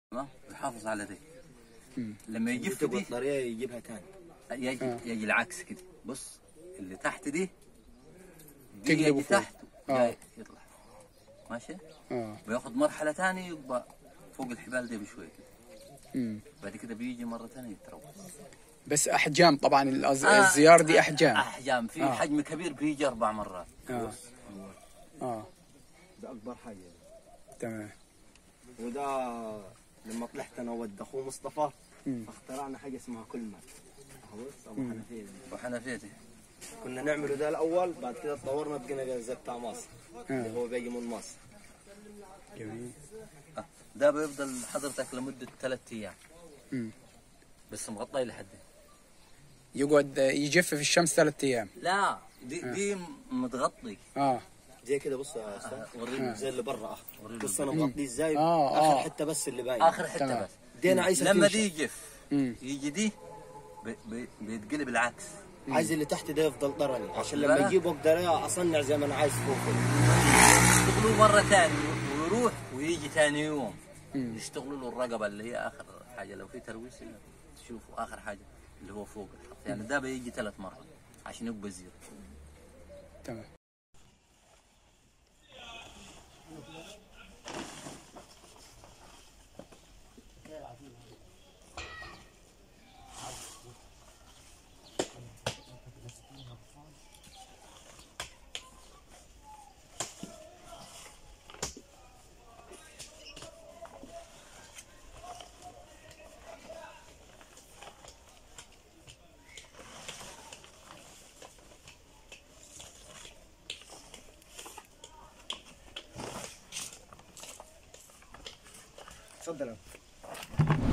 تمام يحافظ على ذي مم. لما يجف تبغى دي الطريقه يجيبها ثاني يجي آه. يجي العكس كده بص اللي تحت دي دي تقلبه يجي فوق. تحت آه. جاي يطلع ماشي اه وياخذ مرحله ثانيه يبقى فوق الحبال دي بشويه كده مم. بعد كده بيجي مره ثانيه يتروى بس احجام طبعا الأز... آه، الزيار دي احجام احجام في آه. حجم كبير بيجي اربع مرات اه اه ده اكبر حاجه تمام وده لما طلعت انا ود اخوه مصطفى مم. فاخترعنا حاجه اسمها كلمه بص ابو حنفيه دي. وحنفيتي كنا نعمله ده الاول بعد كده تطورنا بقينا زي بتاع مصر اللي آه. هو باقي من مصر جميل آه. ده بيفضل حضرتك لمده ثلاث ايام مم. بس مغطى لحد يقعد يجف في الشمس ثلاث ايام لا دي دي متغطي اه زي كده بص يا استاذ وريني زي اللي برا اه وريني بص انا مغطي ازاي آه، اخر آه. حته بس اللي باين اخر حته تمام. بس دينا عايزه لما تنشف. دي يجف مم. يجي دي بي بي بيتقلب العكس عايز اللي تحت ده يفضل ضرني عشان لما لا. يجيب اقدر اصنع زي ما انا عايز فوق يشتغلوا مرة ثانية ويروح ويجي ثاني يوم مم. يشتغلوا له الرقبة اللي هي آخر حاجة لو في ترويس تشوفوا آخر حاجة اللي هو فوق الخط يعني ده بيجي ثلاث مرات عشان يبقى زيرو تمام تفضل